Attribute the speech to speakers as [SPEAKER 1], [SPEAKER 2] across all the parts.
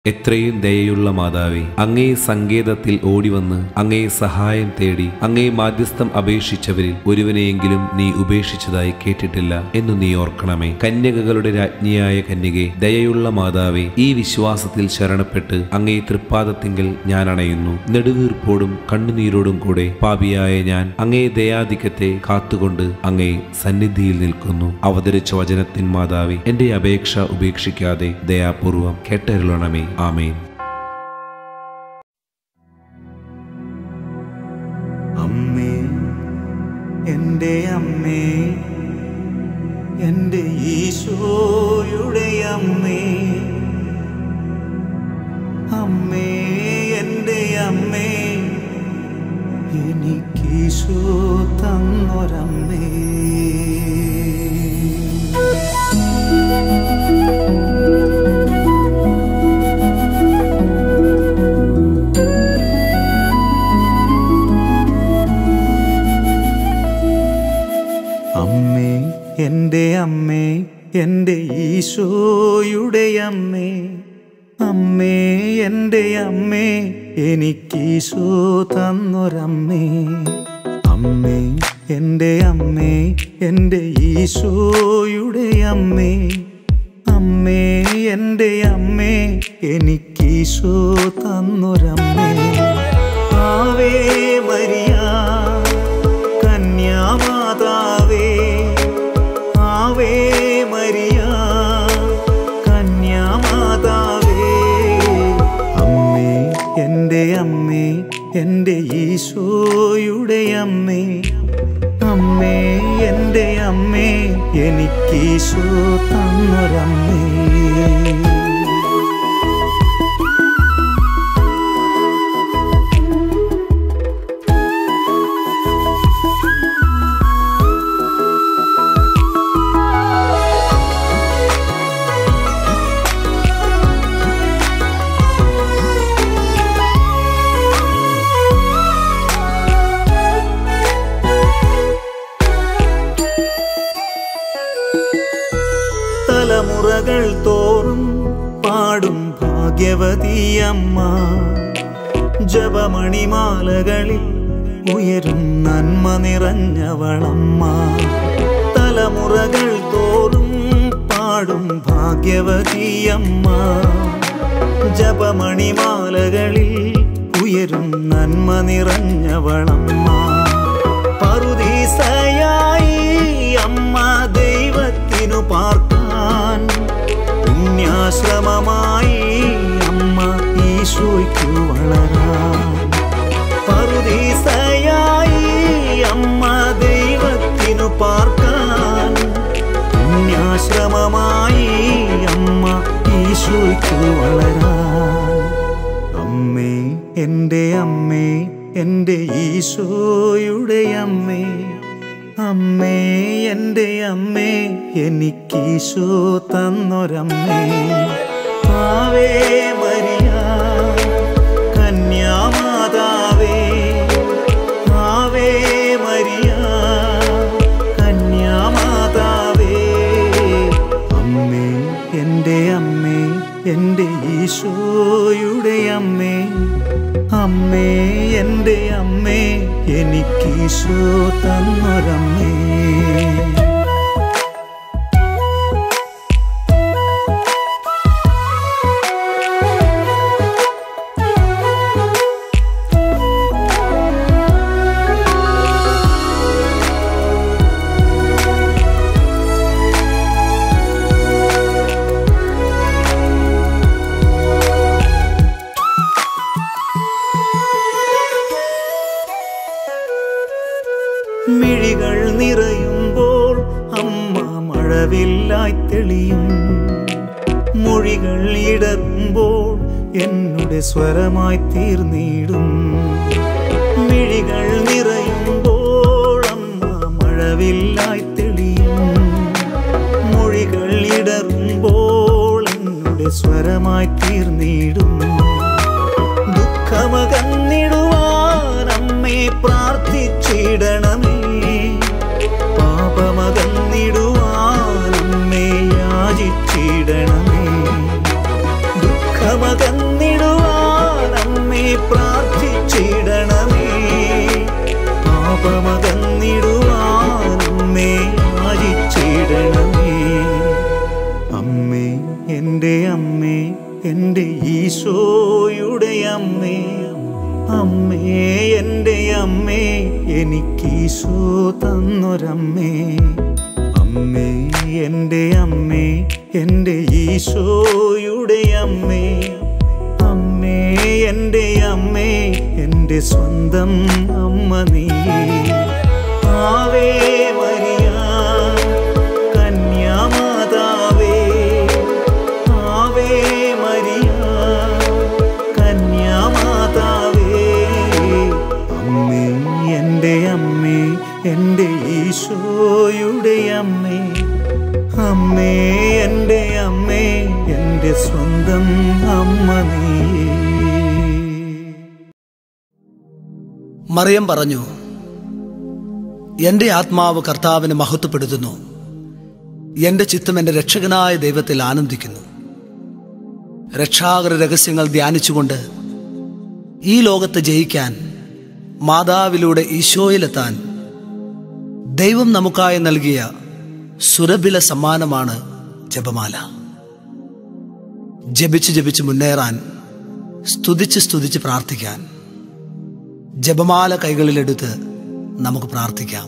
[SPEAKER 1] എത്രയും ദയയുള്ള മാതാവേ അങ്ങേ സങ്കേതത്തിൽ ഓടിവന്ന് അങ്ങേ സഹായം തേടി അങ്ങേ മാധ്യസ്ഥം അപേക്ഷിച്ചവരിൽ ഒരുവനെയെങ്കിലും നീ ഉപേക്ഷിച്ചതായി കേട്ടിട്ടില്ല എന്നു നീ ഓർക്കണമേ കന്യകകളുടെ രാജ്ഞിയായ കന്യകെ ദയയുള്ള മാതാവേ ഈ വിശ്വാസത്തിൽ ശരണപ്പെട്ട് അങ്ങേ തൃപ്പാദത്തിങ്കൽ ഞാൻ അണയുന്നു നെടുവീർപ്പോടും കണ്ണുനീരോടും കൂടെ പാപിയായ ഞാൻ അങ്ങേ ദയാധിക്യത്തെ കാത്തുകൊണ്ട് അങ്ങേ സന്നിധിയിൽ നിൽക്കുന്നു അവതരിച്ച വചനത്തിൻ മാതാവേ എന്റെ അപേക്ഷ ഉപേക്ഷിക്കാതെ ദയാപൂർവം കേട്ടരുളണമേ ആമേൻ
[SPEAKER 2] അമ്മേ എൻ്റെ അമ്മേ എൻ്റെ ഈശോയുടെ അമ്മേ അമ്മേ എൻ്റെ അമ്മേ എനിക്കീശോ തന്നൊരമ്മേ അമ്മേ എൻ്റെ അമ്മേ എൻ്റെ ഈശോയുടെ അമ്മേ അമ്മേ എൻ്റെ അമ്മേ എനിക്കീശോ തന്നൊരമ്മേ അമ്മേ എൻ്റെ അമ്മേ എൻ്റെ ഈശോയുടെ അമ്മേ അമ്മേ എൻ്റെ അമ്മേ എനിക്കീശോ തന്നൊരമ്മേ ആവേ മരിയ കന്യാമാതാവേ ആവേ മരിയ കന്യാമാതാവേ അമ്മേ എൻ്റെ അമ്മേ എൻ്റെ ഈശോയുടെ അമ്മേ അമ്മേ എൻ്റെ അമ്മേ എനിക്കീശോ തന്നൊരമ്മേ തലമുറകൾ തോറും പാടും ഭാഗ്യവതിയമ്മ ജപമണിമാലകളിൽ ഉയരും നന്മ നിറഞ്ഞവളമ്മ തലമുറകൾ തോറും പാടും ഭാഗ്യവതിയമ്മ ജപമണിമാലകളിൽ ഉയരും നന്മ നിറഞ്ഞവളമ്മ പറുദീസയായി അമ്മ ദൈവത്തിനു പാർക്കാൻ പുണ്യാശ്രമമായി അമ്മ ഈശോയ്ക്കു വളരാൻ പറുദീസയായി അമ്മ ദൈവത്തിനു പാർക്കാൻ പുണ്യാശ്രമമായി അമ്മ ഈശോയ്ക്കു വളരാൻ അമ്മേ എൻ്റെ അമ്മേ എൻ്റെ ഈശോയുടെ അമ്മേ അമ്മേ എൻ്റെ അമ്മേ എനിക്കീശോ തന്നൊരമ്മേ ആവേ മരിയ കന്യാമാതാവേ ആവേ മരിയ കന്യാമാതാവേ അമ്മേ എൻ്റെ അമ്മേ എൻ്റെ ഈശോയുടെ അമ്മേ അമ്മേ എൻ്റെ അമ്മേ എനിക്കീശോ തന്നൊരമ്മേ മിഴികൾ നിറയുമ്പോൾ അമ്മ മഴവില്ലായി തെളിയും മൊഴികൾ ഇടറുമ്പോൾ എന്നുടെ സ്വരമായി തീർന്നിടും മിഴികൾ നിറയുമ്പോൾ അമ്മ മഴവില്ലായി തെളിയും മൊഴികൾ ഇടറുമ്പോൾ എന്നുടെ സ്വരമായി തീർന്നിടും ദുഃഖമകന്നിടുവാൻ അമ്മേ പ്രാർത്ഥിച്ചിടണമേ പാപമകന്നിടുവാൻ അമ്മേ യാചിച്ചിടണമേ ദുഃഖമകന്നിടുവാൻ എൻ്റെ ഈശോയുടെ അമ്മേ അമ്മേ എൻ്റെ അമ്മേ എനിക്കീശോ തന്നൊരമ്മേ അമ്മേ എൻ്റെ അമ്മേ എൻ്റെ ഈശോയുടെ അമ്മേ അമ്മേ എൻ്റെ അമ്മേ എൻ്റെ സ്വന്തം അമ്മ നീ ആവേ മരിയ കന്യാമാതാവേ ആവേ മരിയ കന്യാമാതാവേ അമ്മേ എൻ്റെ അമ്മേ എൻ്റെ ഈശോയുടെ അമ്മേ അമ്മേ എൻ്റെ അമ്മേ എൻ്റെ സ്വന്തം അമ്മ നീ
[SPEAKER 3] മറിയം പറഞ്ഞു എന്റെ ആത്മാവ് കർത്താവിനെ മഹത്വപ്പെടുത്തുന്നു എന്റെ ചിത്തം എന്റെ രക്ഷകനായ ദൈവത്തിൽ ആനന്ദിക്കുന്നു രക്ഷാകര രഹസ്യങ്ങൾ ധ്യാനിച്ചുകൊണ്ട് ഈ ലോകത്തെ ജയിക്കാൻ മാതാവിലൂടെ ഈശോയിലെത്താൻ ദൈവം നമുക്കായി നൽകിയ സുരഭില സമ്മാനമാണ് ജപമാല ജപിച്ച് ജപിച്ച് മുന്നേറാൻ സ്തുതിച്ച് സ്തുതിച്ച് പ്രാർത്ഥിക്കാൻ ജപമാല കൈകളിലെടുത്ത് നമുക്ക് പ്രാർത്ഥിക്കാം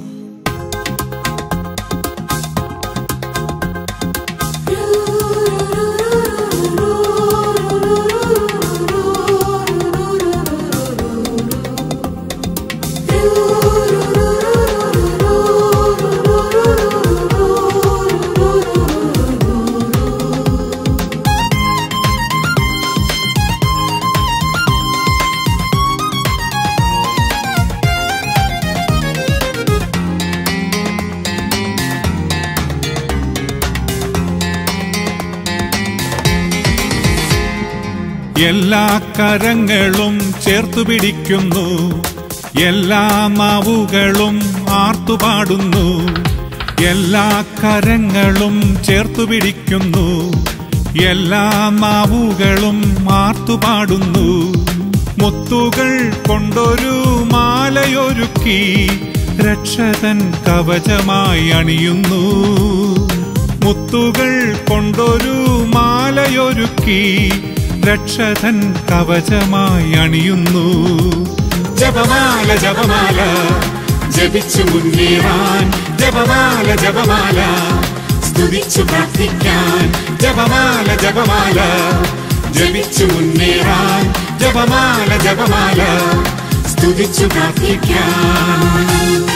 [SPEAKER 4] എല്ലാ കരങ്ങളും ചേർത്തു പിടിക്കുന്നു എല്ലാ നാവുകളും ആർത്തുപാടുന്നു എല്ലാ കരങ്ങളും ചേർത്തു പിടിക്കുന്നു എല്ലാ നാവുകളും ആർത്തുപാടുന്നു മുത്തുകൾ കൊണ്ടൊരു മാലയൊരുക്കി രക്ഷകൻ കവചമായി അണിയുന്നു മുത്തുകൾ കൊണ്ടൊരു മാലയൊരുക്കി രക്ഷകൻ കവചമായി അണിയുന്നു ജപമാല ജപമാല ജപിച്ചു മുന്നേറാൻ ജപമാല ജപമാല സ്തുതിച്ചു പ്രാർത്ഥിക്കാൻ ജപമാല ജപമാല ജപിച്ചു മുന്നേറാൻ ജപമാല ജപമാല സ്തുതിച്ചു പ്രാർത്ഥിക്കാൻ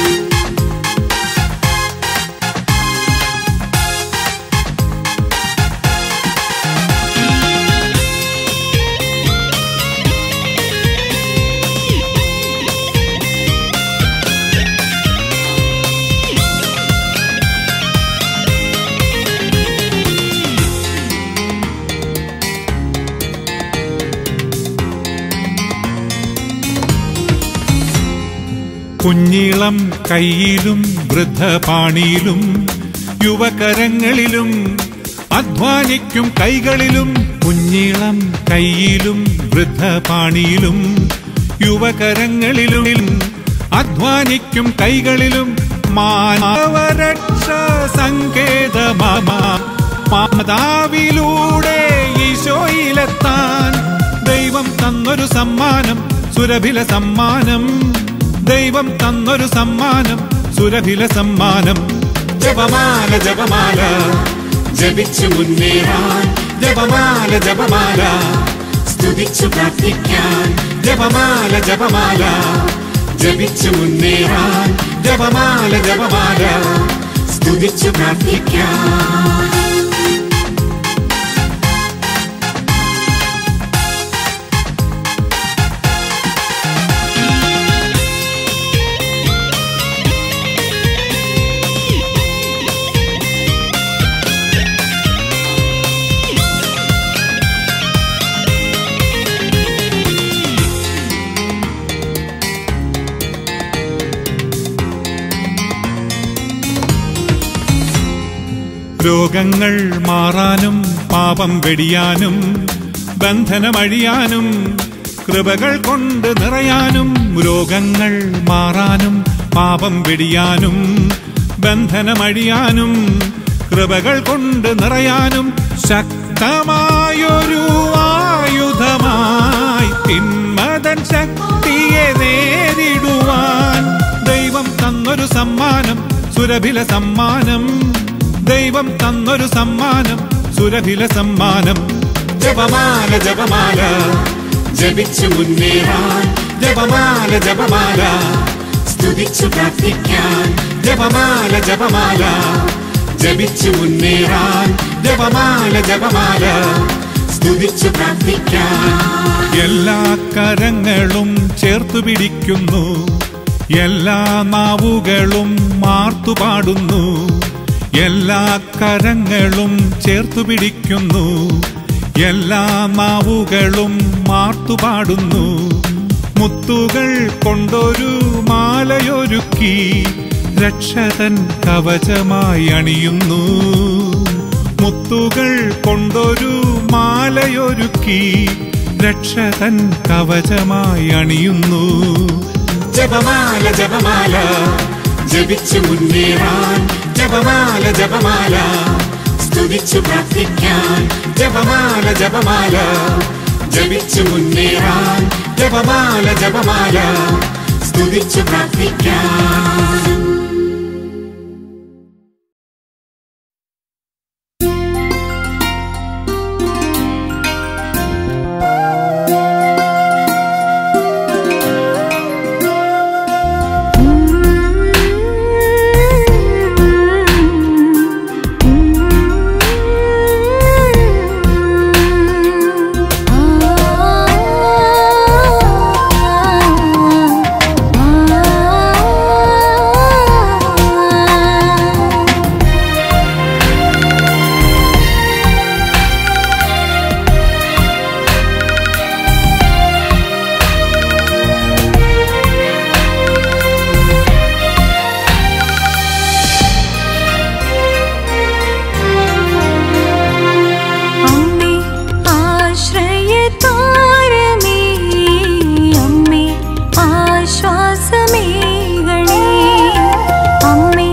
[SPEAKER 4] കുഞ്ഞിളം കയ്യിലും വൃദ്ധപാണിയിലും യുവകരങ്ങളിലും അധ്വാനിക്കും കൈകളിലും കുഞ്ഞിളം കയ്യിലും വൃദ്ധപാണിയിലും യുവകരങ്ങളിലും അധ്വാനിക്കും കൈകളിലും മാനവരക്ഷ സങ്കേതമാമ മാതാവിലൂടെ ഈശോയിലെത്താൻ ദൈവം തന്നൊരു സമ്മാനം സുരഭില സമ്മാനം ദൈവം തന്നൊരു സമ്മാനം സുരഭില സമ്മാനം ജപമാല ജപമാല ജപിച്ചു മുന്നേറാൻ ജപമാല ജപമാല സ്തുതിച്ചു പ്രാർത്ഥിക്കാൻ ജപമാല ജപമാല ജപിച്ചു മുന്നേറാൻ ജപമാല ജപമാല സ്തുതിച്ചു പ്രാർത്ഥിക്കാൻ രോഗങ്ങൾ മാറാനും പാപം വെടിയാനും ബന്ധനമഴിയാനും കൃപകൾ കൊണ്ട് നിറയാനും രോഗങ്ങൾ മാറാനും പാപം വെടിയാനും ബന്ധനമഴിയാനും കൃപകൾ കൊണ്ട് നിറയാനും ശക്തമായൊരു സുരഭില സമ്മാനം ദൈവം തന്നൊരു സമ്മാനം സുരഭില സമ്മാനം ജപമാല ജപമാല ജപിച്ചു മുന്നേറാൻ ജപമാല ജപമാല സ്തുതിച്ചു പ്രാർത്ഥിക്കാൻ ജപമാല ജപമാല ജപിച്ചു മുന്നേറാൻ ജപമാല ജപമാല സ്തുതിച്ചു പ്രാർത്ഥിക്കാൻ എല്ലാ കരങ്ങളും ചേർത്തു പിടിക്കുന്നു എല്ലാ നാവുകളും മാർത്തു പാടുന്നു എല്ലാ കരങ്ങളും ചേർത്തു പിടിക്കുന്നു എല്ലാ നാവുകളും മാർത്തു പാടുന്നു മുത്തുകൾ കൊണ്ടൊരു മാലയൊരുക്കി രക്ഷതൻ കവചമായി അണിയുന്നു മുത്തുകൾ കൊണ്ടൊരു മാലയൊരുക്കി രക്ഷതൻ കവചമായി അണിയുന്നു ജപമാല ജപമാല ജപിച്ചു മുന്നേറാൻ ജപമാല ജപമാല സ്തുതിച്ചു പ്രാർത്ഥിക്കാൻ ജപമാല ജപമാല ജപിച്ചു മുന്നേറാൻ ജപമാല ജപമാല സ്തുതിച്ചു പ്രാർത്ഥിക്കാൻ
[SPEAKER 5] അമ്മേ ആശ്രയതാരമേ അമ്മേ ആശ്വാസമേകളേ അമ്മേ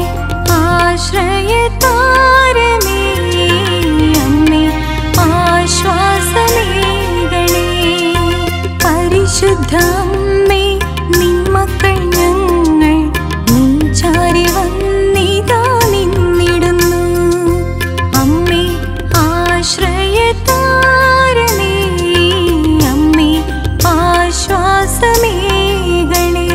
[SPEAKER 5] ആശ്രയതാരമേ അമ്മേ ആശ്വാസമേകളേ പരിശുദ്ധ അമ്മേ നിന്മക്കൾ ഞങ്ങൾ നീ ചാരി വന്നിതാ നിന്നിടുന്നു അമ്മേ ആശ്രയതാരമേ അമ്മേ ആശ്വാസമേകളേ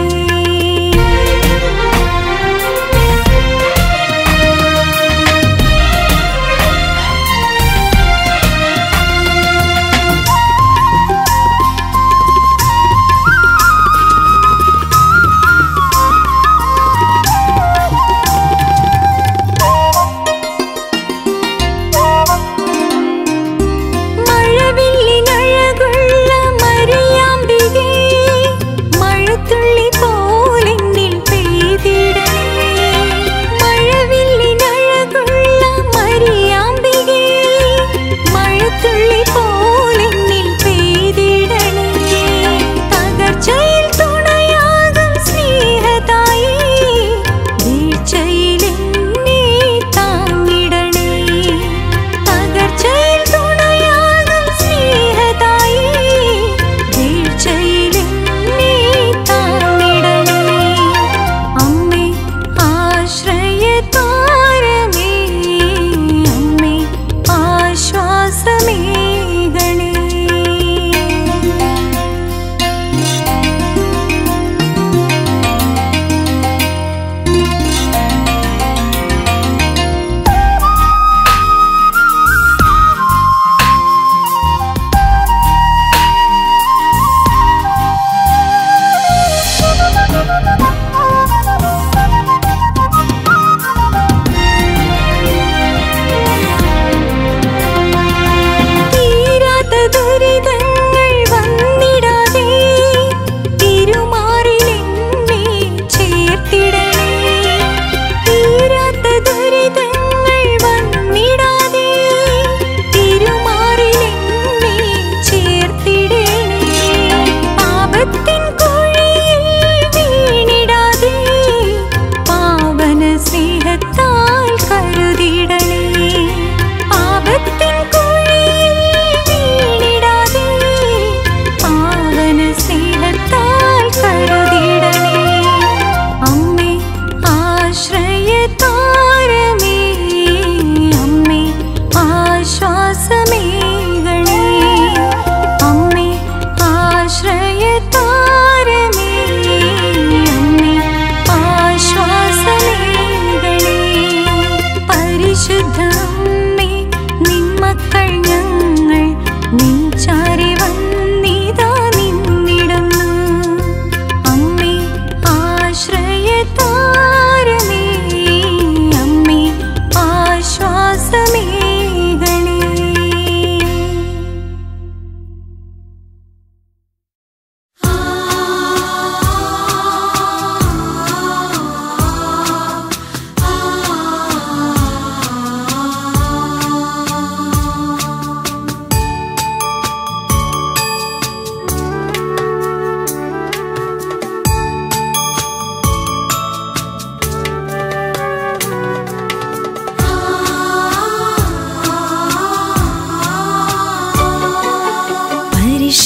[SPEAKER 6] ും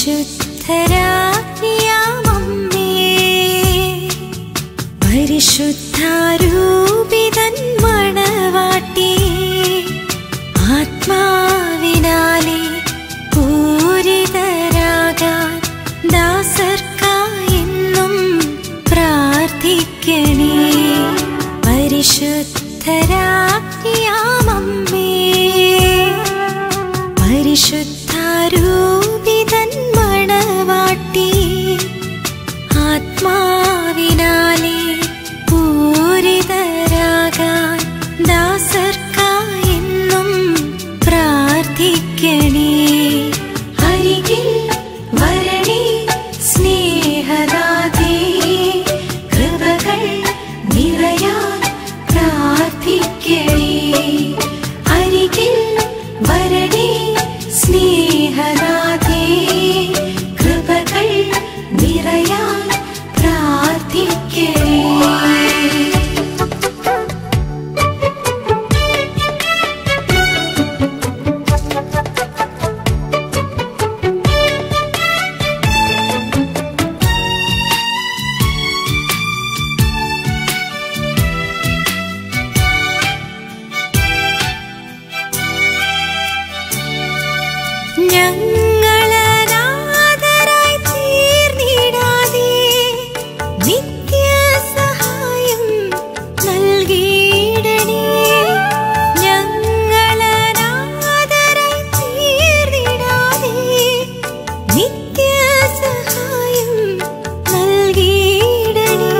[SPEAKER 5] പരിശുദ്ധരാജ്ഞിയാമമ്മേ പരിശുദ്ധാരൂപിതൻ മണവാട്ടി ആത്മാവിനാലെ പൂരിതരാകാൻ ദാസർക്കായെന്നും പ്രാർത്ഥിക്കണേ പരിശുദ്ധരാജ്ഞിയാമമ്മേ പരിശുദ്ധാരൂപിതൻ മണവാട്ടി ആത്മാവിനാലെ പൂരിതരാകാൻ ദാസർക്കായെന്നും പ്രാർത്ഥിക്കണേ അരികിൽ വരണേ സ്നേഹദാതേ കൃപകൾ നിറയാൻ പ്രാർത്ഥിക്കണേ അരികിൽ വരണേ സ്നേഹനാഥേ കൃപകൾ നിറയാൻ പ്രാർത്ഥിക്കണേ ഞങ്ങളനാഥരായി തീർന്നിടാതെ നിത്യസഹായം നൽകിയിടണേ ഞങ്ങളനാഥരായി തീർന്നിടാതെ നിത്യസഹായം നൽകിയിടണേ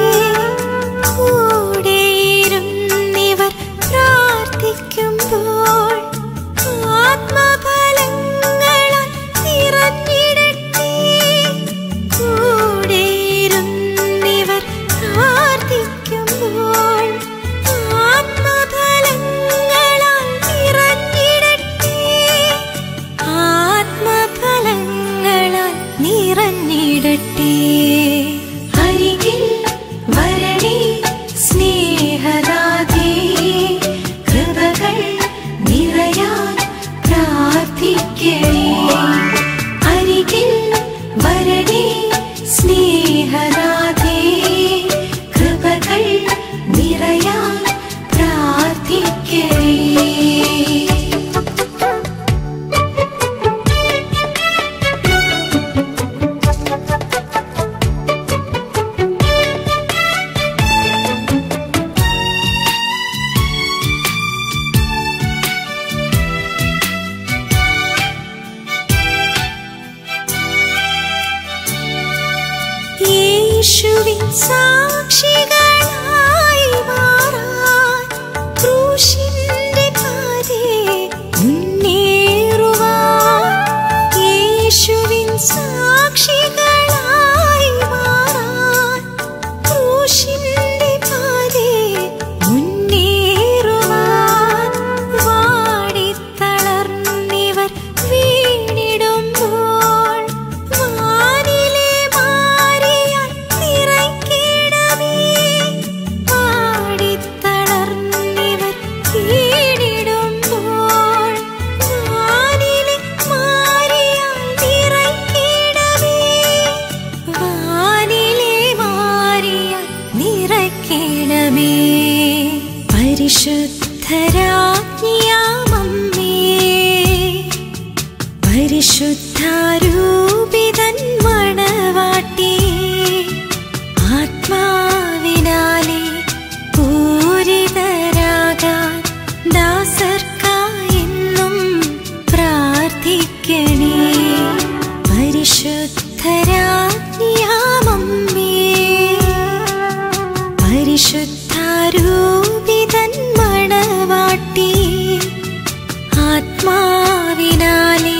[SPEAKER 5] കൂടെയിരുന്നിവർ പ്രാർത്ഥിക്കുമ്പോൾ ആത്മഫലങ്ങളാൽ നിറഞ്ഞിടട്ടെ കൂടെയിരുന്നിവർ പ്രാർത്ഥിക്കുമ്പോൾ ആത്മഫലങ്ങളാൽ നിറഞ്ഞിടട്ടെ ആത്മഫലങ്ങളാൽ നിറഞ്ഞിടട്ടെ അരികിൽ വരണേ സ്നേഹദാതേ കൃപകൾ നിറയാൻ പ്രാർത്ഥിക്കണേ അരികിൽ വരണേ സ്നേഹദാതേ കൃപകൾ നിറയാൻ പ്രാർത്ഥിക്കണേ യേശുവിൻ സാക്ഷികളായി മാറാൻ ക്രൂശിന്റെ പാതേ മുന്നേറുവാൻ യേശുവിൻ സാക്ഷികളായി മാറാൻ ക്രൂശിന്റെ പാതേ മുന്നേറുവാൻ വാടിത്തളർന്നിവർ വീണിടുമ്പോൾ വാനിലെ മാറിയാൽ നിറയ്ക്കിടമേ വാടിത്തളർന്നിവർ വീണിടുമ്പോൾ വാനിലെ മാറിയാൽ നിറയ്ക്കിടമേ വാനിലെ മാറിയാൽ നിറയ്ക്കിടമേ പരിശുദ്ധരാജ്ഞിയാമമ്മേ പരിശുദ്ധാരൂപിതൻ മണവാട്ടി ആത്മാവിനാലെ പൂരിതരാകാൻ ദാസർക്കായെന്നും പ്രാർത്ഥിക്കണേ പരിശുദ്ധരാജ്ഞിയാമമ്മേ പരിശുദ്ധാരൂപിതൻ മണവാട്ടി ആത്മാവിനാലെ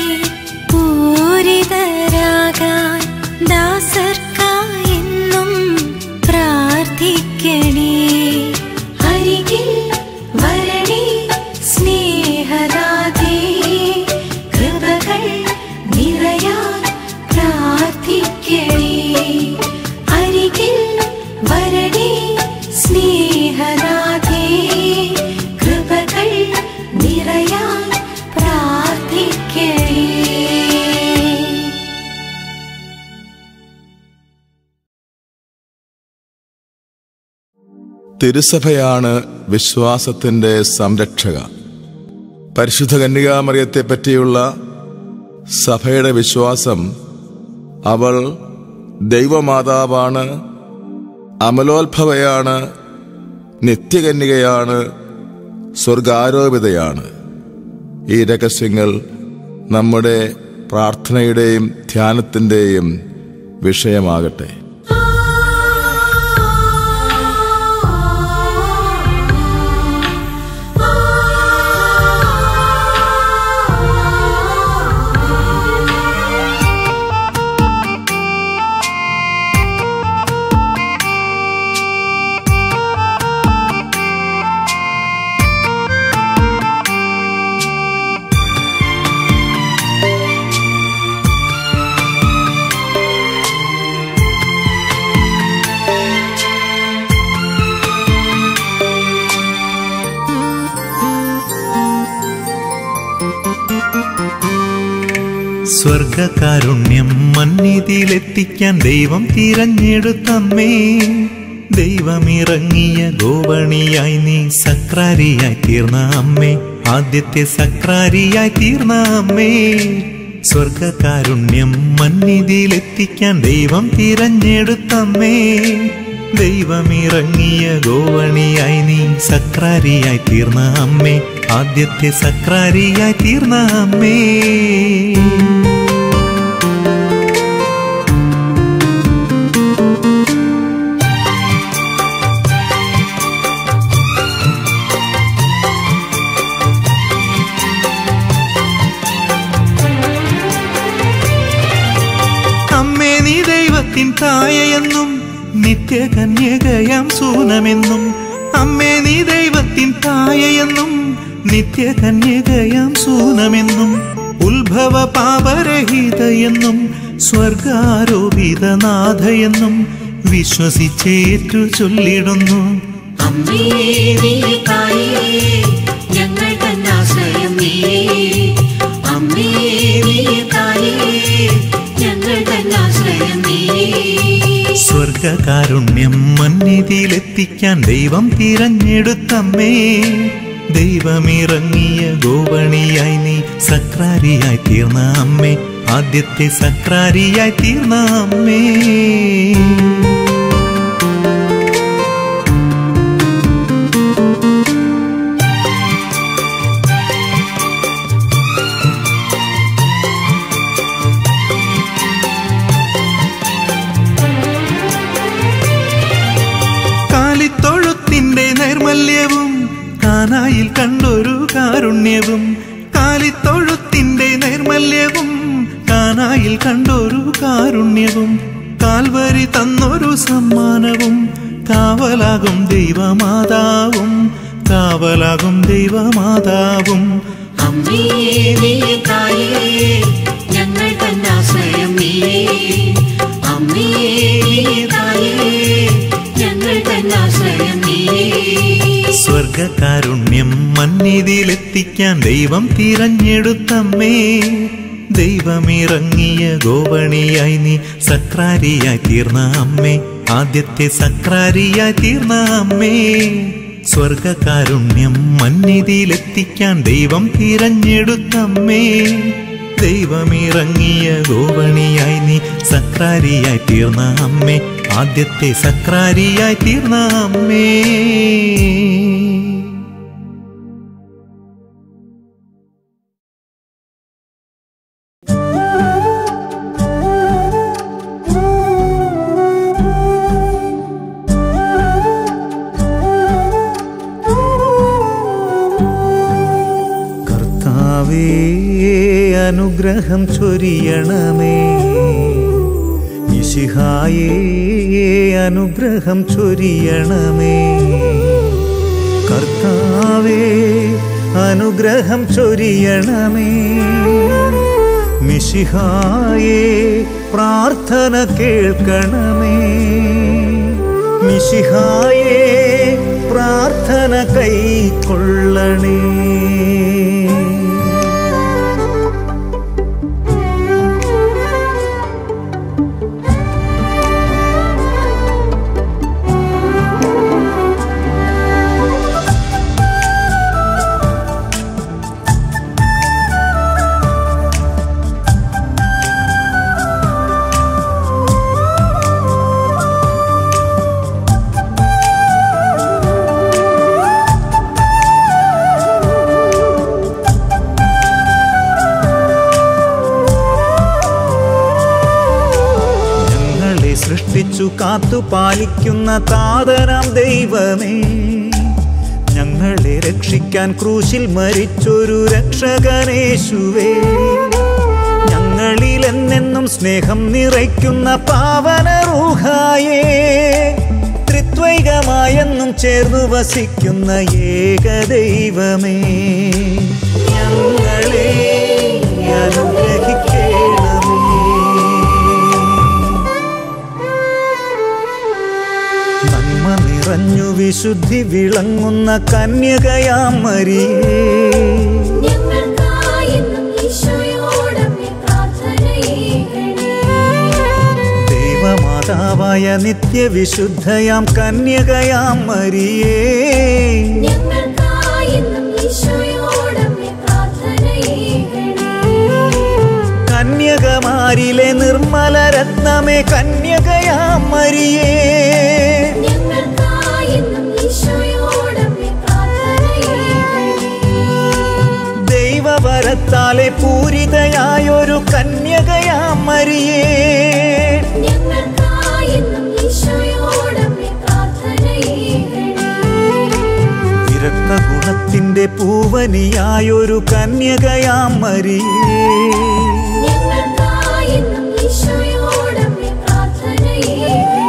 [SPEAKER 5] പൂരിതരാകാൻ ദാസർക്കായെന്നും പ്രാർത്ഥിക്കണേ അരികിൽ വരണേ സ്നേഹദാതേ കൃപകൾ നിറയാൻ പ്രാർത്ഥിക്കണേ
[SPEAKER 6] തിരുസഭയാണ് വിശ്വാസത്തിന്റെ സംരക്ഷക പരിശുദ്ധ കന്യകാമറിയത്തെ പറ്റിയുള്ള സഭയുടെ വിശ്വാസം അവൾ ദൈവമാതാവാണ് അമലോത്ഭവയാണ് നിത്യകന്യകയാണ് സ്വർഗാരോപിതയാണ് ഈ രഹസ്യങ്ങൾ നമ്മുടെ പ്രാർത്ഥനയുടെയും ധ്യാനത്തിൻ്റെയും വിഷയമാകട്ടെ
[SPEAKER 2] സ്വർഗകാരുണ്യം മന്നിതിയിലെത്തിക്കാൻ ദൈവം തിരഞ്ഞെടുത്തമ്മേ ദൈവമിറങ്ങിയ ഗോവണിയായി നീ സക്രാരിയായി തീർന്ന അമ്മേ ആദ്യത്തെ സക്രാരിയായി തീർന്ന അമ്മേ സ്വർഗകാരുണ്യം മന്നിതിയിലെത്തിക്കാൻ ദൈവം തിരഞ്ഞെടുത്തമ്മേ ദൈവമിറങ്ങിയ ഗോവണിയായി നീ സക്രാരിയായി തീർന്ന അമ്മേ ആദ്യത്തെ സക്രാരിയായി തീർന്ന അമ്മേ അമ്മേ നീ ദൈവത്തിൻ തായയെന്നും നിത്യകന്യകയാം സൂനമെന്നും അമ്മേ നീ ദൈവത്തിൻ തായയെന്നും നിത്യകന്യകയാം സൂനമെന്നും ഉത്ഭവ പാപരഹിതയെന്നും സ്വർഗാരോപിതനാഥയെന്നും വിശ്വസിച്ചേറ്റു ചൊല്ലിടുന്നു
[SPEAKER 5] അമ്മേ നീ തായേ ഞങ്ങൾ തന്നാശ്രയം നീയേ അമ്മേ നീ തായേ ഞങ്ങൾ തന്നാശ്രയം നീയേ
[SPEAKER 2] സ്വർഗകാരുണ്യം മന്നിതിയിലെത്തിക്കാൻ ദൈവം തിരഞ്ഞെടുത്തമ്മേ ദൈവമിറങ്ങിയ ഗോവണിയായി നീ സക്രാരിയായി തീർന്ന അമ്മേ ആദ്യത്തെ സക്രാരിയായി തീർന്ന അമ്മേ കാലിത്തൊഴുത്തിന്റെ നൈർമല്യവും കാനായിൽ കണ്ടൊരു കാരുണ്യവും കാലിത്തൊഴുത്തിന്റെ നൈർമല്യവും കാനായിൽ കണ്ടൊരു കാരുണ്യവും കാൽവരി തന്നൊരു സമ്മാനവും കാവലാകും ദൈവമാതാവും കാവലാകും ദൈവമാതാവും
[SPEAKER 5] അമ്മേ നീ തായേ ഞങ്ങൾ തന്നാശ്രയം നീയേ അമ്മേ നീ തായേ ഞങ്ങൾ തന്നാശ്രയം നീയേ
[SPEAKER 2] സ്വർഗകാരുണ്യം മന്നിതിയിലെത്തിക്കാൻ ദൈവം തിരഞ്ഞെടുത്തമ്മേ ദൈവമിറങ്ങിയ ഗോവണിയായി നീ സക്രാരിയായി തീർന്ന അമ്മേ ആദ്യത്തെ സക്രാരിയായി തീർന്ന അമ്മേ സ്വർഗകാരുണ്യം മന്നിതിയിലെത്തിക്കാൻ ദൈവം തിരഞ്ഞെടുത്തമ്മേ ദൈവമിറങ്ങിയ ഗോവണിയായി നീ സക്രാരിയായി തീർന്ന അമ്മേ ആദ്യത്തെ സക്രാരിയായി തീർന്ന അമ്മേ കർത്താവേ അനുഗ്രഹം ചൊരിയണമേ ഇശിഹായേ അനുഗ്രഹം ചൊരിയണമേ കർത്താവേ അനുഗ്രഹം ചൊരിയണമേ മിശിഹായേ പ്രാർത്ഥന കേൾക്കണമേ മിശിഹായേ പ്രാർത്ഥന കൈക്കൊള്ളണേ സൃഷ്ടിച്ചു കാത്തു പാലിക്കുന്ന താതനാം ദൈവമേ ഞങ്ങളെ രക്ഷിക്കാൻ ക്രൂശിൽ മരിച്ചൊരു രക്ഷകനേശുവേ ഞങ്ങളിൽ എന്നെന്നും സ്നേഹം നിറയ്ക്കുന്ന പാവന റൂഹായേ ത്രിത്വൈകമായെന്നും ചേർന്നു വസിക്കുന്ന ഏകദൈവമേ ഞങ്ങളെ അനുഗ്രഹിക്കണമേ നന്മ നിറഞ്ഞു വിശുദ്ധി വിളങ്ങുന്ന കന്യകയാം മരിയേ
[SPEAKER 5] ഞങ്ങൾക്കായെന്നും ഈശോയോടമ്മേ പ്രാർത്ഥനയേകണേ.
[SPEAKER 2] ദൈവമാതാവായ നിത്യവിശുദ്ധയാം കന്യകയാം മരിയേ
[SPEAKER 5] ഞങ്ങൾക്കായെന്നും ഈശോയോടമ്മേ പ്രാർത്ഥനയേകണേ.
[SPEAKER 2] കന്യകമാരിലെ നിർമ്മല രത്നമേ കന്യകയാം മരിയേ
[SPEAKER 5] ഞങ്ങൾക്കായെന്നും ഈശോയോടമ്മേ പ്രാർത്ഥനയേകണേ.
[SPEAKER 2] ദൈവവരത്താലെ പൂരിതയായൊരു കന്യകയാം മരിയേ
[SPEAKER 5] ഞങ്ങൾക്കായെന്നും ഈശോയോടമ്മേ പ്രാർത്ഥനയേകണേ.
[SPEAKER 2] വിരക്ത ഗുണത്തിന്റെ പൂവനിയായൊരു കന്യകയാം മരിയേ
[SPEAKER 5] ഞങ്ങൾക്കായെന്നും ഈശോയോടമ്മേ പ്രാർത്ഥനയേകണേ.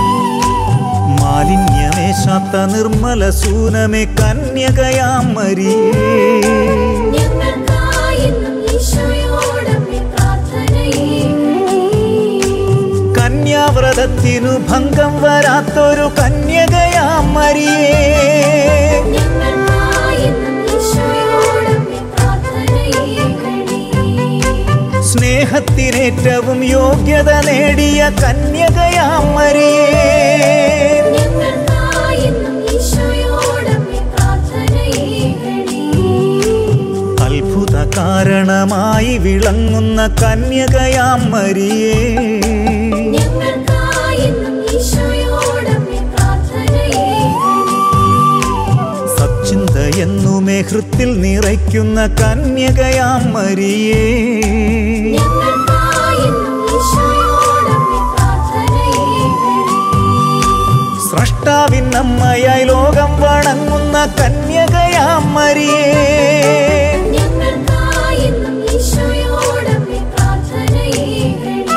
[SPEAKER 2] മാലിന്യമേശാത്ത നിർമ്മല സൂനമേ കന്യകയാം മരിയേ
[SPEAKER 5] ഞങ്ങൾക്കായെന്നും ഈശോയോടമ്മേ പ്രാർത്ഥനയേകണേ.
[SPEAKER 2] കന്യാവ്രതത്തിനു ഭംഗം വരാത്തൊരു കന്യകയാം മരിയേ
[SPEAKER 5] ഞങ്ങൾക്കായെന്നും ഈശോയോടമ്മേ പ്രാർത്ഥനയേകണേ.
[SPEAKER 2] സ്നേഹത്തിനേറ്റവും യോഗ്യത നേടിയ കന്യകയാം മരിയേ
[SPEAKER 5] ഞങ്ങൾക്കായെന്നും ഈശോയോടമ്മേ പ്രാർത്ഥനയേകണേ.
[SPEAKER 2] അത്ഭുത കാരണമായി വിളങ്ങുന്ന കന്യകയാം മരിയേ
[SPEAKER 5] ഞങ്ങൾക്കായെന്നും ഈശോയോടമ്മേ പ്രാർത്ഥനയേകണേ.
[SPEAKER 2] സച്ചിന്ത എന്നുമേ ഹൃത്തിൽ നിറയ്ക്കുന്ന കന്യകയാം മരിയേ
[SPEAKER 5] ഞങ്ങൾക്കായെന്നും ഈശോയോടമ്മേ പ്രാർത്ഥനയേകണേ.
[SPEAKER 2] സ്രഷ്ടാവിൻ അമ്മയായി ലോകം വണങ്ങുന്ന കന്യകയാം മരിയേ
[SPEAKER 5] ഞങ്ങൾക്കായെന്നും ഈശോയോടമ്മേ പ്രാർത്ഥനയേകണേ.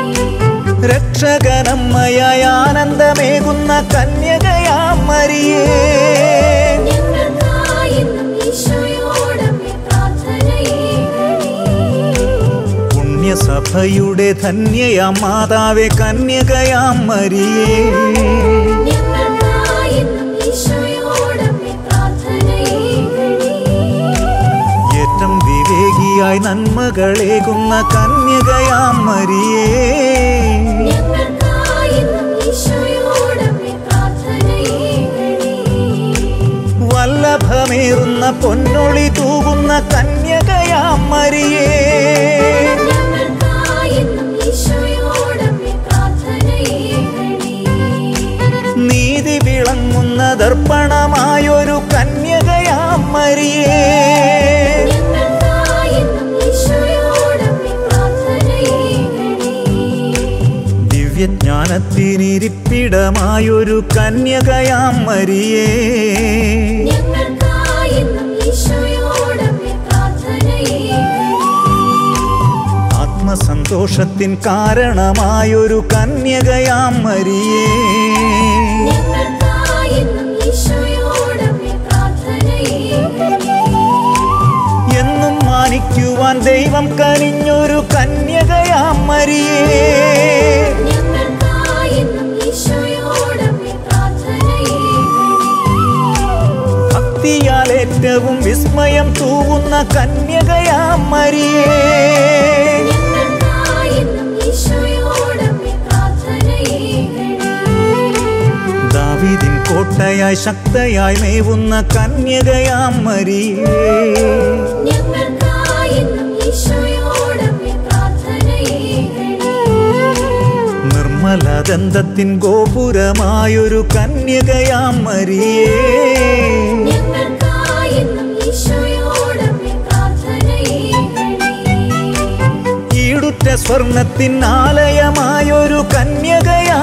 [SPEAKER 2] രക്ഷകനമ്മയായി ആനന്ദമേകുന്ന കന്യകയാം മരിയേ
[SPEAKER 5] ഞങ്ങൾക്കായെന്നും ഈശോയോടമ്മേ പ്രാർത്ഥനയേകണേ.
[SPEAKER 2] പുണ്യസഭയുടെ ധന്യയാം മാതാവേ കന്യകയാം മരിയേ
[SPEAKER 5] ഞങ്ങൾക്കായെന്നും ഈശോയോടമ്മേ പ്രാർത്ഥനയേകണേ.
[SPEAKER 2] ഏറ്റം വിവേകിയായി നന്മകളേകുന്ന കന്യകയാം മരിയേ
[SPEAKER 5] ഞങ്ങൾക്കായെന്നും ഈശോയോടമ്മേ പ്രാർത്ഥനയേകണേ.
[SPEAKER 2] വല്ലഭമേറുന്ന പൊന്നൊളി തൂകുന്ന കന്യകയാം മരിയേ
[SPEAKER 5] ഞങ്ങൾക്കായെന്നും ഈശോയോടമ്മേ പ്രാർത്ഥനയേകണേ.
[SPEAKER 2] നീതി വിളങ്ങുന്ന ദർപ്പണമായൊരു കന്യകയാം മരിയേ
[SPEAKER 5] ഞങ്ങൾക്കായെന്നും ഈശോയോടമ്മേ പ്രാർത്ഥനയേകണേ.
[SPEAKER 2] ദിവ്യജ്ഞാനത്തിനിരിപ്പിടമായൊരു കന്യകയാം മരിയേ
[SPEAKER 5] ഞങ്ങൾക്കായെന്നും ഈശോയോടമ്മേ പ്രാർത്ഥനയേകണേ.
[SPEAKER 2] ആത്മസന്തോഷത്തിൻ കാരണമായൊരു കന്യകയാം മരിയേ
[SPEAKER 5] ഞങ്ങൾക്കായെന്നും ഈശോയോടമ്മേ പ്രാർത്ഥനയേകണേ.
[SPEAKER 2] എന്നും മാനിക്കുവാൻ ദൈവം കനിഞ്ഞൊരു കന്യകയാം മരിയേ
[SPEAKER 5] ഞങ്ങൾക്കായെന്നും ഈശോയോടമ്മേ പ്രാർത്ഥനയേകണേ.
[SPEAKER 2] ഭക്തിയാൽ ഏറ്റവും വിസ്മയം തൂവുന്ന കന്യകയാം മരിയേ
[SPEAKER 5] ഞങ്ങൾക്കായെന്നും ഈശോയോടമ്മേ പ്രാർത്ഥനയേകണേ.
[SPEAKER 2] ദാവീദിൻ കോട്ടയായി ശക്തയായി മേവുന്ന കന്യകയാം മരിയേ
[SPEAKER 5] ഞങ്ങൾക്കായെന്നും ഈശോയോടമ്മേ പ്രാർത്ഥനയേകണേ.
[SPEAKER 2] നിർമ്മലദന്തത്തിൻ ഗോപുരമായൊരു കന്യകയാം മരിയേ
[SPEAKER 5] ഞങ്ങൾക്കായെന്നും ഈശോയോടമ്മേ പ്രാർത്ഥനയേകണേ.
[SPEAKER 2] ഈടുറ്റ സ്വർണത്തിൻ ആലയമായൊരു കന്യകയാം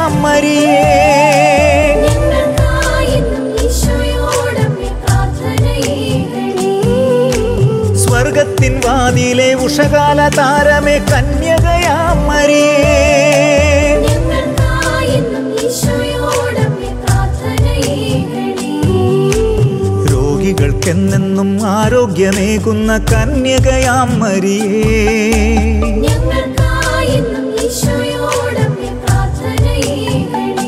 [SPEAKER 2] ഉജ്ജ്വല താരമേ കന്യകയാം മരിയേ
[SPEAKER 5] ഞങ്ങൾക്കായെന്നും ഈശോയോടമ്മേ പ്രാർത്ഥനയേകണേ
[SPEAKER 2] രോഗികൾക്കെന്നെന്നും ആരോഗ്യമേകുന്ന കന്യകയാം മരിയേ
[SPEAKER 5] ഞങ്ങൾക്കായെന്നും ഈശോയോടമ്മേ പ്രാർത്ഥനയേകണേ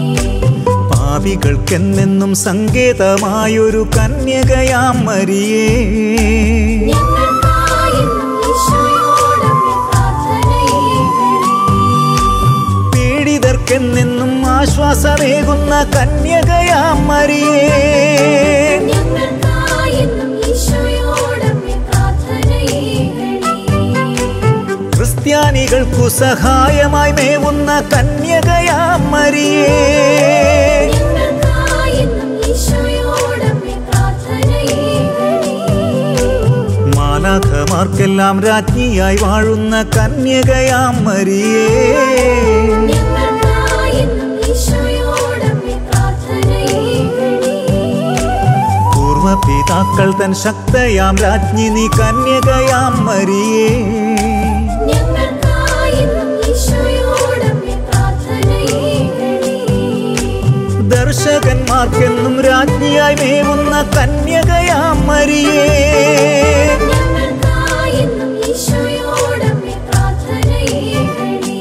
[SPEAKER 2] പാപികൾക്കെന്നെന്നും സങ്കേതമായൊരു കന്യകയാം മരിയേ
[SPEAKER 5] ഞങ്ങൾക്കായെന്നും ഈശോയോടമ്മേ പ്രാർത്ഥനയേകണേ
[SPEAKER 2] പീഡിതർക്കെന്നെന്നും ആശ്വാസമേകുന്ന കന്യകയാം മരിയേ
[SPEAKER 5] ഞങ്ങൾക്കായെന്നും ഈശോയോടമ്മേ പ്രാർത്ഥനയേകണേ
[SPEAKER 2] ക്രിസ്ത്യാനികൾക്കു സഹായമായി മേവുന്ന കന്യകയാം മരിയേ
[SPEAKER 5] ഞങ്ങൾക്കായെന്നും ഈശോയോടമ്മേ പ്രാർത്ഥനയേകണേ
[SPEAKER 2] മാലാഖമാർക്കെല്ലാം രാജ്ഞിയായി വാഴുന്ന കന്യകയാം മരിയേ
[SPEAKER 5] ഞങ്ങൾക്കായെന്നും ഈശോയോടമ്മേ പ്രാർത്ഥനയേകണേ
[SPEAKER 2] പൂർവപിതാക്കൾ തൻ ശക്തയാം രാജ്ഞി നീ കന്യകയാം മരിയേ
[SPEAKER 5] ഞങ്ങൾക്കായെന്നും ഈശോയോടമ്മേ പ്രാർത്ഥനയേകണേ
[SPEAKER 2] ദർശകന്മാർക്കെന്നും രാജ്ഞിയായി മേവുന്ന കന്യകയാം മരിയേ
[SPEAKER 5] ഞങ്ങൾക്കായെന്നും ഈശോയോടമ്മേ പ്രാർത്ഥനയേകണേ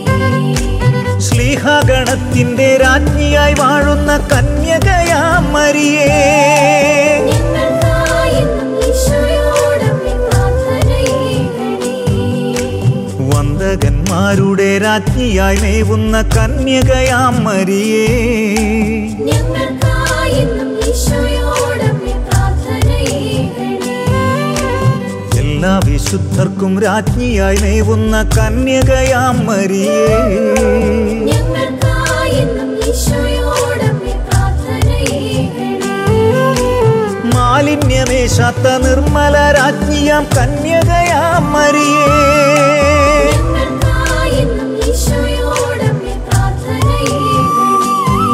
[SPEAKER 2] ശ്ലീഹഗണത്തിന്റെ രാജ്ഞിയായി വാഴുന്ന കന്യകയാം മരിയേ
[SPEAKER 5] ഞങ്ങൾക്കായെന്നും ഈശോയോടമ്മേ പ്രാർത്ഥനയേകണേ
[SPEAKER 2] വന്ദകന്മാരുടെ രാജ്ഞിയായി മേവുന്ന കന്യകയാം മരിയേ
[SPEAKER 5] ഞങ്ങൾക്കായെന്നും ഈശോയോടമ്മേ പ്രാർത്ഥനയേകണേ
[SPEAKER 2] എല്ലാ വിശുദ്ധർക്കും രാജ്ഞിയായി മേവുന്ന കന്യകയാം മരിയേ
[SPEAKER 5] ഞങ്ങൾക്കായെന്നും ഈശോയോടമ്മേ പ്രാർത്ഥനയേകണേ
[SPEAKER 2] മാലിന്യമേശാത്ത നിർമ്മല രാജ്ഞിയാം കന്യകയാം മരിയേ
[SPEAKER 5] ഞങ്ങൾക്കായെന്നും ഈശോയോടമ്മേ പ്രാർത്ഥനയേകണേ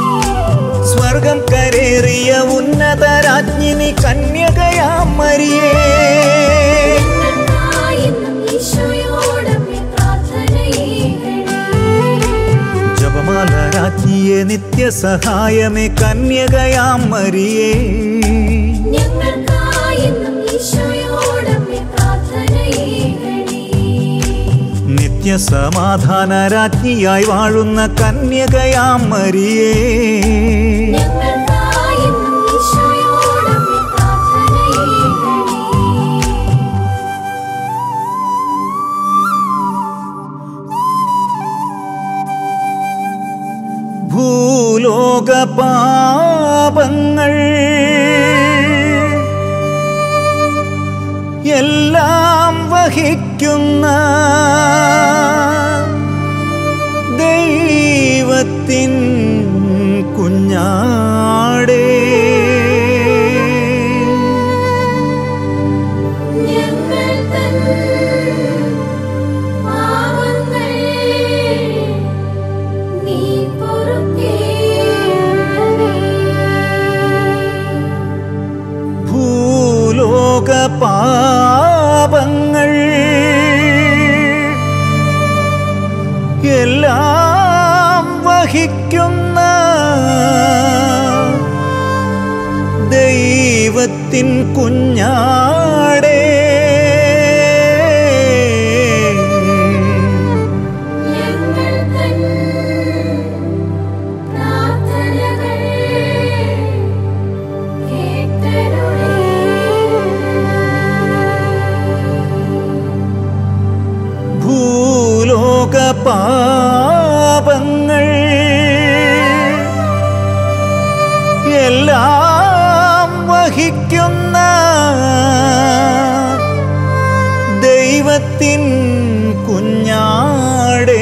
[SPEAKER 2] സ്വർഗം കരേറിയ ഉന്നത രാജ്ഞിനി കന്യകയാം മരിയേ
[SPEAKER 5] ഞങ്ങൾക്കായെന്നും ഈശോയോടമ്മേ പ്രാർത്ഥനയേകണേ
[SPEAKER 2] ജപമാല രാജ്ഞിയെ നിത്യസഹായമേ കന്യകയാം മരിയേ
[SPEAKER 5] ഞങ്ങൾക്കായെന്നും ഈശോയോടമ്മേ പ്രാർത്ഥനയേകണേ
[SPEAKER 2] നിത്യസമാധാന രാജ്ഞിയായി വാഴുന്ന കന്യകയാം മരിയേ
[SPEAKER 5] ഞങ്ങൾക്കായെന്നും ഈശോയോടമ്മേ പ്രാർത്ഥനയേകണേ
[SPEAKER 2] ഭൂലോക പാപങ്ങൾ എല്ലാം വഹിക്കുന്ന ദൈവത്തിൻ കുഞ്ഞാടേ
[SPEAKER 5] ഞങ്ങൾ തൻ പാവങ്ങൾ നീ പൊറുക്കേണമേ
[SPEAKER 2] ഭൂലോക പാപങ്ങൾ എല്ലാം വഹിക്കുന്ന ദൈവത്തിൻ കുഞ്ഞാടേ
[SPEAKER 5] ഞങ്ങൾ തൻ പ്രാർത്ഥനകൾ കേട്ടരുളേ
[SPEAKER 2] ഭൂലോക പാപങ്ങൾ എല്ലാം വഹിക്കുന്ന ദൈവത്തിൻ കുഞ്ഞാടേ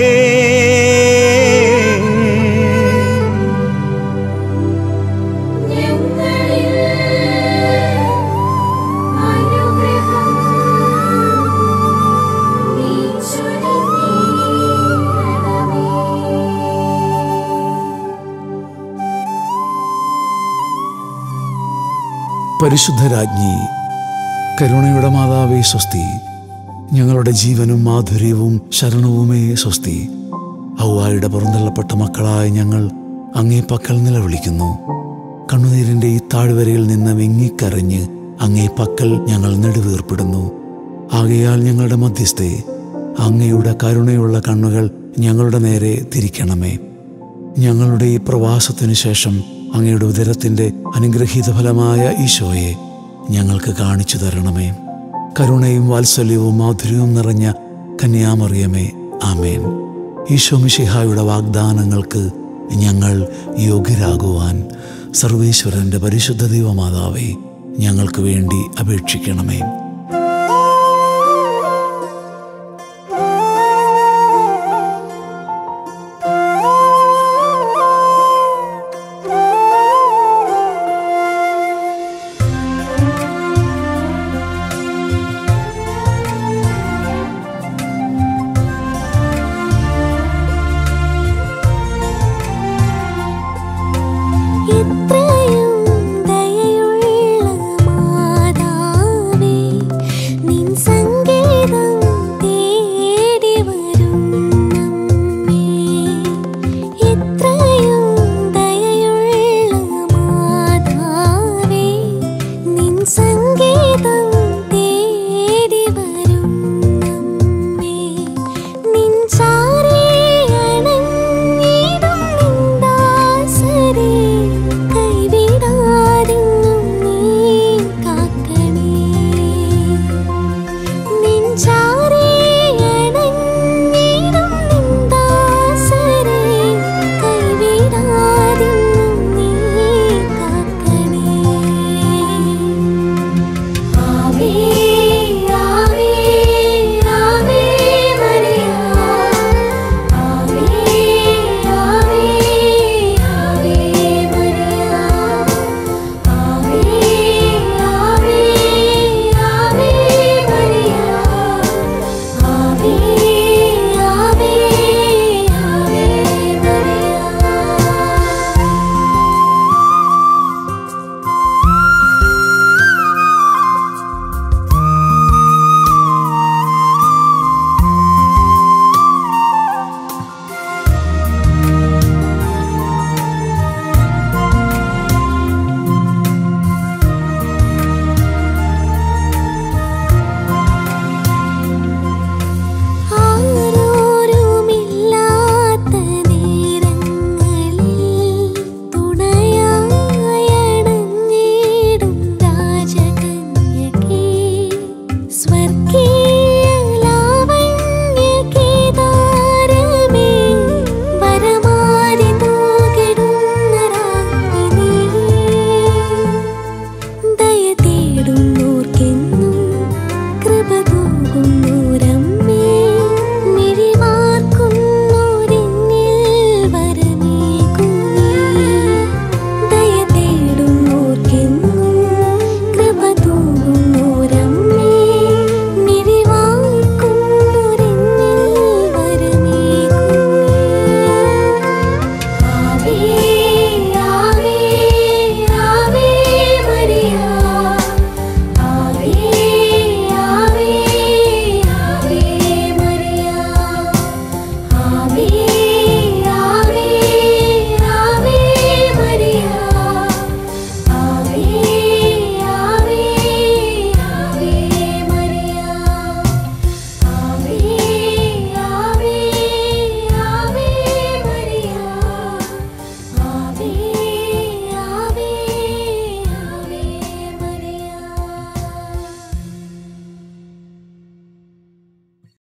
[SPEAKER 5] ഞങ്ങളിൽ അനുഗ്രഹം നീ ചൊരിഞ്ഞിടണമേ
[SPEAKER 3] പരിശുദ്ധരാജ്ഞി കരുണയുടെ മാതാവേ സ്വസ്തി
[SPEAKER 7] ഞങ്ങളുടെ ജീവനും മാധുര്യവും ശരണവുമേ സ്വസ്തി ഔവായുടെ പുറന്തള്ളപ്പെട്ട മക്കളായ ഞങ്ങൾ അങ്ങേ പക്കൽ നിലവിളിക്കുന്നു കണ്ണുനീരിന്റെ ഈ താഴ്വരയിൽ നിന്ന് വിങ്ങിക്കരഞ്ഞ് അങ്ങേ പക്കൽ ഞങ്ങൾ നെടുവീർപ്പെടുന്നു ആകയാൽ ഞങ്ങളുടെ മധ്യസ്ഥെ അങ്ങയുടെ കരുണയുള്ള കണ്ണുകൾ ഞങ്ങളുടെ നേരെ തിരിക്കണമേ ഞങ്ങളുടെ ഈ പ്രവാസത്തിനു ശേഷം അങ്ങയുടെ ഉദരത്തിന്റെ അനുഗ്രഹീത ഫലമായ ഈശോയെ ഞങ്ങൾക്ക് കാണിച്ചു തരണമേ കരുണയും വാത്സല്യവും മാധുര്യവും നിറഞ്ഞ കന്യാമറിയമേ ആമേൻ ഈശോ മിശിഹായുടെ വാഗ്ദാനങ്ങൾക്ക് ഞങ്ങൾ യോഗ്യരാകുവാൻ സർവേശ്വരന്റെ പരിശുദ്ധ ദൈവമാതാവേ ഞങ്ങൾക്ക് വേണ്ടി അപേക്ഷിക്കണമേ